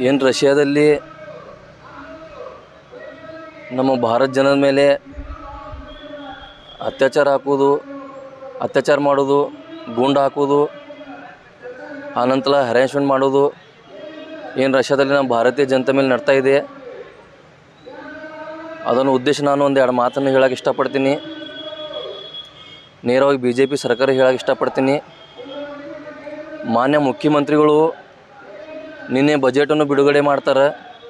ಏನು ರಷ್ಯಾದಲ್ಲಿ ನಮ್ಮ ಭಾರತ ಜನದ ಮೇಲೆ ಅತ್ಯಾಚಾರ ಹಾಕೋದು ಅತ್ಯಾಚಾರ ಮಾಡೋದು ಗುಂಡು ಹಾಕೋದು ಆನಂತರ ಹ್ಯಾರಾಸ್ಮೆಂಟ್ ಮಾಡೋದು ಏನು ರಷ್ಯಾದಲ್ಲಿ ನಮ್ಮ ಭಾರತೀಯ ಜನತೆ ಮೇಲೆ ನಡ್ತಾ ಇದೆ ಅದನ್ನು ಉದ್ದೇಶ ನಾನು ಒಂದು ಎರಡು ಮಾತನ್ನು ಹೇಳಕ್ಕೆ ಇಷ್ಟಪಡ್ತೀನಿ ನೇರವಾಗಿ ಬಿ ಜೆ ಪಿ ಸರ್ಕಾರ ಹೇಳಕ್ಕೆ ಇಷ್ಟಪಡ್ತೀನಿ ಮಾನ್ಯ ಮುಖ್ಯಮಂತ್ರಿಗಳು ನಿನ್ನೆ ಬಜೆಟನ್ನು ಬಿಡುಗಡೆ ಮಾಡ್ತಾರೆ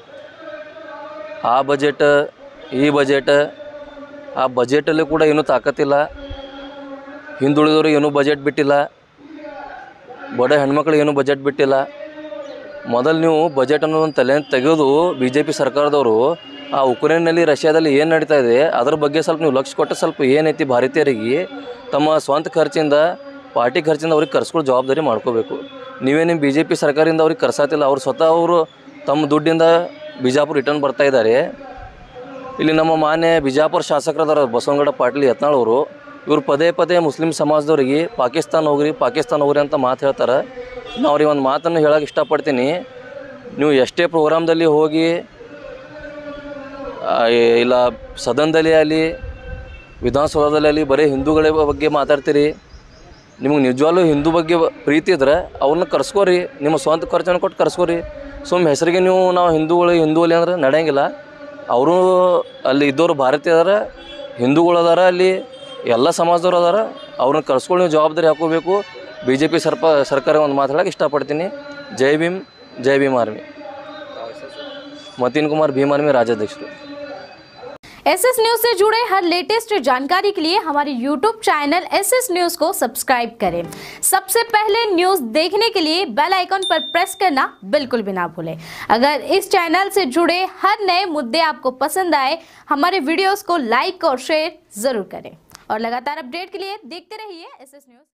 ಆ ಬಜೆಟ್ ಈ ಬಜೆಟ್ ಆ ಬಜೆಟಲ್ಲಿ ಕೂಡ ಏನೂ ತಾಕತ್ತಿಲ್ಲ ಹಿಂದುಳಿದವರು ಏನೂ ಬಜೆಟ್ ಬಿಟ್ಟಿಲ್ಲ ಬಡ ಹೆಣ್ಮಕ್ಳು ಏನೂ ಬಜೆಟ್ ಬಿಟ್ಟಿಲ್ಲ ಮೊದಲು ನೀವು ಬಜೆಟನ್ನು ಒಂದು ತಲೆ ತೆಗೆದು ಬಿ ಜೆ ಪಿ ಸರ್ಕಾರದವರು ಆ ಉಕ್ರೇನ್ನಲ್ಲಿ ರಷ್ಯಾದಲ್ಲಿ ಏನು ನಡೀತಾ ಇದೆ ಅದ್ರ ಬಗ್ಗೆ ಸ್ವಲ್ಪ ನೀವು ಲಕ್ಷ್ಯ ಕೊಟ್ಟು ಸ್ವಲ್ಪ ಏನೈತಿ ಭಾರತೀಯರಿಗೆ ತಮ್ಮ ಸ್ವಂತ ಖರ್ಚಿಂದ ಪಾರ್ಟಿ ಖರ್ಚಿಂದ ಅವ್ರಿಗೆ ಕರ್ಸ್ಕೊಳ್ಳೋ ಜವಾಬ್ದಾರಿ ಮಾಡ್ಕೋಬೇಕು ನೀವೇ ನಿಮ್ಮ ಬಿ ಜೆ ಪಿ ಸರ್ಕಾರದಿಂದ ಅವ್ರಿಗೆ ಕರ್ಸಾತಿಲ್ಲ ಅವ್ರು ಸ್ವತಃ ಅವರು ತಮ್ಮ ದುಡ್ಡಿಂದ ಬಿಜಾಪುರ ರಿಟರ್ನ್ ಬರ್ತಾ ಇದ್ದಾರೆ ಇಲ್ಲಿ ನಮ್ಮ ಮಾನ್ಯ ಬಿಜಾಪುರ ಶಾಸಕರದಾರ ಬಸವನಗೌಡ ಪಾಟೀಲ್ ಯತ್ನಾಳ್ ಅವರು ಇವ್ರು ಪದೇ ಪದೇ ಮುಸ್ಲಿಂ ಸಮಾಜದವ್ರಿಗೆ ಪಾಕಿಸ್ತಾನ ಹೋಗ್ರಿ ಪಾಕಿಸ್ತಾನ ಹೋಗ್ರಿ ಅಂತ ಮಾತು ಹೇಳ್ತಾರೆ ನಾವು ಅವ್ರಿಗೆ ಒಂದು ಮಾತನ್ನು ಹೇಳಕ್ಕೆ ಇಷ್ಟಪಡ್ತೀನಿ ನೀವು ಎಷ್ಟೇ ಪ್ರೋಗ್ರಾಮ್ದಲ್ಲಿ ಹೋಗಿ ಆ, ಇಲ್ಲ ಸದನದಲ್ಲಿ ಆಗಲಿ ವಿಧಾನಸೌಧದಲ್ಲಿ ಆಗಲಿ ಬರೀ ಹಿಂದೂಗಳ ಬಗ್ಗೆ ಮಾತಾಡ್ತೀರಿ ನಿಮಗೆ ನಿಜವಾಗ್ಲೂ ಹಿಂದೂ ಬಗ್ಗೆ ಪ್ರೀತಿ ಇದ್ರೆ ಅವ್ರನ್ನ ಕರ್ಸ್ಕೋರಿ ನಿಮ್ಮ ಸ್ವಂತ ಖರ್ಚನ್ನು ಕೊಟ್ಟು ಕರ್ಸ್ಕೋರಿ ಸುಮ್ಮ ಹೆಸರಿಗೆ ನೀವು ನಾವು ಹಿಂದೂಗಳು ಹಿಂದೂ ಅಲ್ಲಿ ಅಂದ್ರೆ ನಡೆಯಂಗಿಲ್ಲ ಅವರು ಅಲ್ಲಿ ಇದ್ದವರು ಭಾರತೀಯ ಅದಾರ ಹಿಂದೂಗಳು ಅದಾರ ಅಲ್ಲಿ ಎಲ್ಲ ಸಮಾಜದವ್ರು ಅದಾರ ಅವ್ರನ್ನ ಕರ್ಸ್ಕೊಂಡು ನೀವು ಜವಾಬ್ದಾರಿ ಹಾಕೋಬೇಕು ಬಿ ಜೆ ಪಿ ಸರ್ಪ ಸರ್ಕಾರ ಒಂದು ಮಾತಾಡೋಕೆ ಇಷ್ಟಪಡ್ತೀನಿ ಜೈ ಭೀಮ್ ಜೈ ಭೀಮ್ ಆರ್ಮಿ ಮತೀನ್ ಕುಮಾರ್ ಭೀಮ್ ಆರ್ಮಿ ರಾಜ್ಯಾಧ್ಯಕ್ಷರು एस एस न्यूज से जुड़े हर लेटेस्ट जानकारी के लिए हमारे YouTube channel S S news को सब्सक्राइब करें सबसे पहले न्यूज देखने के लिए बेल आइकन पर प्रेस करना बिल्कुल भी ना भूलें अगर इस चैनल से जुड़े हर नए मुद्दे आपको पसंद आए हमारे वीडियोस को लाइक और शेयर जरूर करें और लगातार अपडेट के लिए देखते रहिए एस एस न्यूज